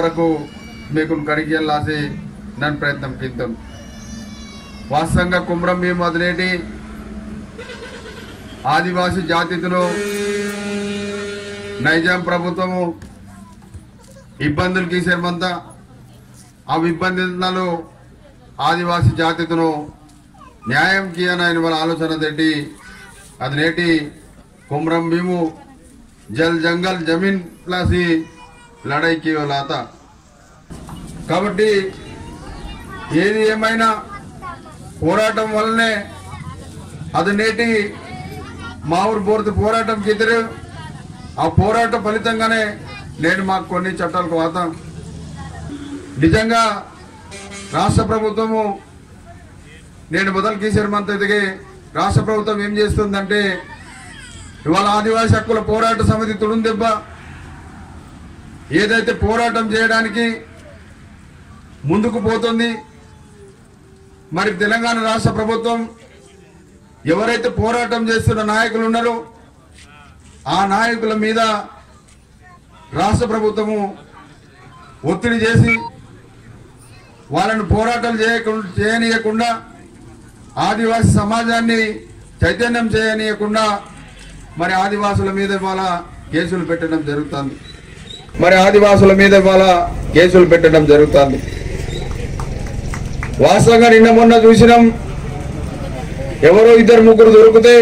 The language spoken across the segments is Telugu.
వాళ్ళకు మీకు కడిగేలాసి నన్ను ప్రయత్నం కింతం వాస్తవంగా కుమ్రం భీం వదిలేటి ఆదివాసీ జాతిలో నైజాం ప్రభుత్వము ఇబ్బందులు గీసేమంతా ఆ ఇబ్బందులు ఆదివాసీ జాతిను న్యాయం కీయని ఆయన వాళ్ళ ఆలోచన తెట్టి అది నేటి కుమ్రం భీము జల్ జంగల్ జమీన్ ప్లసి లడైకి లాత కాబట్టి ఏది ఏమైనా పోరాటం వల్లనే అది నేటి మా ఊరు బోర్డు పోరాటంకి ఎదురు ఆ పోరాట ఫలితంగానే నేను మాకు కొన్ని చట్టాలకు వాతాం నిజంగా రాష్ట్ర ప్రభుత్వము నేను మొదలు కిషోర్ మంత్ ఎదిగి రాష్ట్ర ప్రభుత్వం ఏం చేస్తుందంటే ఇవాళ ఆదివాసీ హక్కుల పోరాట సమితి తుడుందెబ్బ ఏదైతే పోరాటం చేయడానికి ముందుకు పోతుంది మరి తెలంగాణ రాష్ట్ర ప్రభుత్వం ఎవరైతే పోరాటం చేస్తున్న నాయకులు ఉన్నారో ఆ నాయకుల మీద రాష్ట్ర ప్రభుత్వము ఒత్తిడి చేసి వాళ్ళను పోరాటాలు చేయకుండా చేయనీయకుండా ఆదివాసీ సమాజాన్ని చైతన్యం చేయనీయకుండా మరి ఆదివాసుల మీద ఇవాళ కేసులు పెట్టడం జరుగుతుంది మరి ఆదివాసుల మీద ఇవాళ కేసులు పెట్టడం జరుగుతుంది వాస్తవంగా నిన్న మొన్న చూసినాం ఎవరో ఇద్దరు ముగ్గురు దొరికితే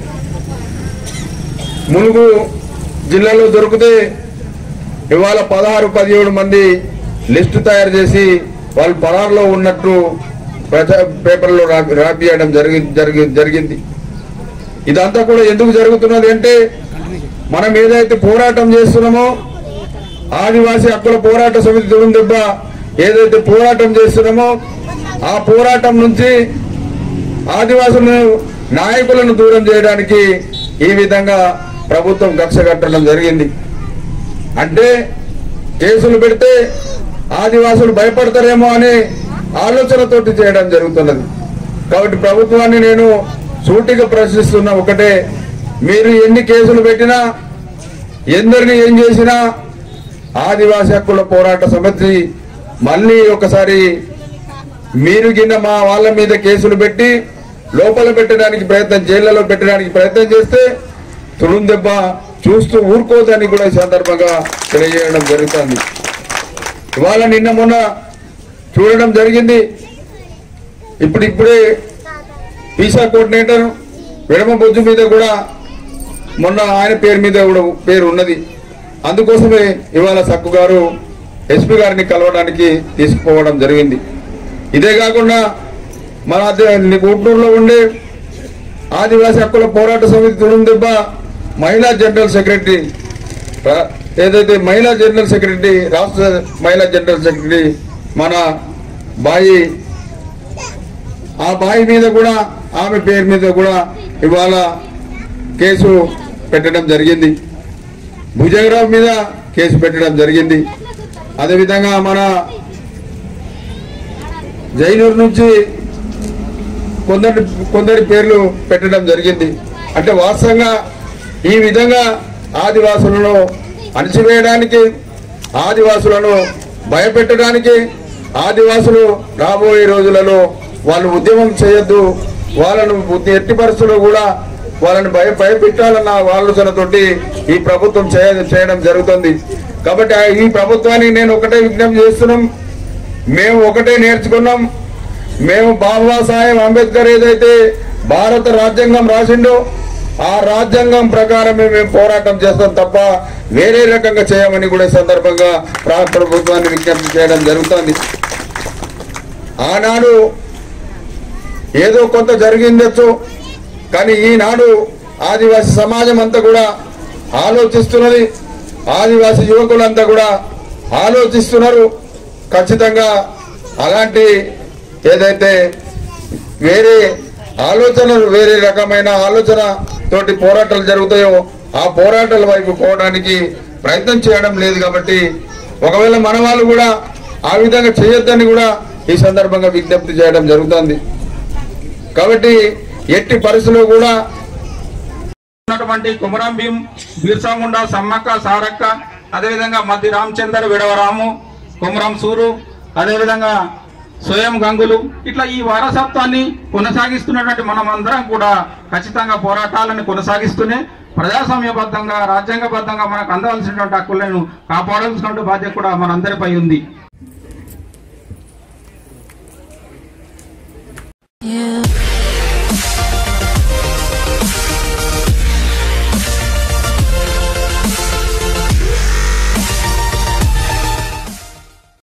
ములుగు జిల్లాలో దొరికితే ఇవాళ పదహారు పదిహేడు మంది లిస్టు తయారు చేసి వాళ్ళు పదహారులో ఉన్నట్టు ప్రజా పేపర్లో రా- రాపియడం జరిగి జరిగి జరిగింది ఇదంతా కూడా ఎందుకు జరుగుతున్నది అంటే మనం ఏదైతే పోరాటం చేస్తున్నామో ఆదివాసీ హక్కుల పోరాట సమితి దురుందెబ్బ ఏదైతే పోరాటం చేస్తున్నామో ఆ పోరాటం నుంచి ఆదివాసులను నాయకులను దూరం చేయడానికి ఈ విధంగా ప్రభుత్వం కక్ష కట్టడం జరిగింది అంటే కేసులు పెడితే ఆదివాసులు భయపడతారేమో అనే ఆలోచనతోటి చేయడం జరుగుతున్నది కాబట్టి ప్రభుత్వాన్ని నేను సూటిగా ప్రశ్నిస్తున్నా ఒకటే మీరు ఎన్ని కేసులు పెట్టినా ఎందరిని ఏం చేసినా ఆదివాసీ హక్కుల పోరాట సమితి మళ్ళీ ఒకసారి మీరు కింద మా వాళ్ళ మీద కేసులు పెట్టి లోపల పెట్టడానికి ప్రయత్నం జైళ్లలో పెట్టడానికి ప్రయత్నం చేస్తే తుడుందెబ్బ చూస్తూ ఊరుకోదని కూడా ఈ సందర్భంగా తెలియజేయడం జరుగుతుంది ఇవాళ నిన్న మొన్న చూడడం జరిగింది ఇప్పుడు ఇప్పుడే పీసా కోఆర్డినేటర్ విడమ బొజ్జు మీద కూడా మొన్న ఆయన పేరు మీద కూడా పేరు ఉన్నది అందుకోసమే ఇవాళ సక్కు గారు ఎస్పీ గారిని కలవడానికి తీసుకుపోవడం జరిగింది ఇదే కాకుండా మన అదే గుంటూరులో ఉండే ఆదివాసీ హక్కుల పోరాట సమితి తుడుందెబ్బ మహిళా జనరల్ సెక్రటరీ రా- ఏదైతే మహిళా జనరల్ సెక్రటరీ రాష్ట్ర మహిళా జనరల్ సెక్రటరీ మన బాయి ఆ బాయి మీద కూడా ఆమె పేరు మీద కూడా ఇవాళ కేసు పెట్టడం జరిగింది భుజగరావు మీద కేసు పెట్టడం జరిగింది అదేవిధంగా మన జైనూరు నుంచి కొందరి కొందరి పేర్లు పెట్టడం జరిగింది అంటే వాస్తవంగా ఈ విధంగా ఆదివాసులను అణచివేయడానికి ఆదివాసులను భయపెట్టడానికి ఆదివాసులు రాబోయే రోజులలో వాళ్ళు ఉద్యమం చేయొద్దు వాళ్ళను ఉద్య- ఎట్టి పరిస్థితుల్లో కూడా వాళ్ళని భయ భయపెట్టాలన్న ఆలోచనతోటి ఈ ప్రభుత్వం చేయ చేయడం జరుగుతుంది కాబట్టి ఆ- ఈ ప్రభుత్వానికి నేను ఒకటే విజ్ఞప్తి చేస్తున్నాం మేము ఒకటే నేర్చుకున్నాం మేము బాబాసాహెబ్ అంబేద్కర్ ఏదైతే భారత రాజ్యాంగం రాసిండో ఆ రాజ్యాంగం ప్రకారమే మేము పోరాటం చేస్తాం తప్ప వేరే రకంగా చేయమని కూడా ఈ సందర్భంగా ప్రా- ప్రభుత్వాన్ని విజ్ఞప్తి చేయడం జరుగుతుంది ఆనాడు ఏదో కొంత జరిగిందచ్చు కానీ ఈనాడు ఆదివాసీ సమాజం అంతా కూడా ఆలోచిస్తున్నది ఆదివాసీ యువకులంతా కూడా ఆలోచిస్తున్నారు ఖచ్చితంగా అలాంటి ఏదైతే వేరే ఆలోచనలు వేరే రకమైన ఆలోచన తోటి పోరాటాలు జరుగుతాయో ఆ పోరాటాల వైపు పోవడానికి ప్రయత్నం చేయడం లేదు కాబట్టి ఒకవేళ మన వాళ్ళు కూడా ఆ విధంగా చేయొద్దని కూడా ఈ సందర్భంగా విజ్ఞప్తి చేయడం జరుగుతుంది కాబట్టి ఎట్టి పరిస్థితుల్లో కూడా ఉన్నటువంటి కుమరం భీం బిర్సా ముండా సమ్మక్క సారక్క అదేవిధంగా మద్ది రామచందర్ విడవరాము కొమరం సూరు అదేవిధంగా స్వయం గంగులు ఇట్లా ఈ వారసత్వాన్ని కొనసాగిస్తున్నటువంటి మనం అందరం కూడా ఖచ్చితంగా పోరాటాలను కొనసాగిస్తూనే ప్రజాస్వామ్యబద్ధంగా రాజ్యాంగబద్ధంగా మనకు అందవలసినటువంటి హక్కులను కాపాడాల్సిన బాధ్యత కూడా మనందరిపై ఉంది You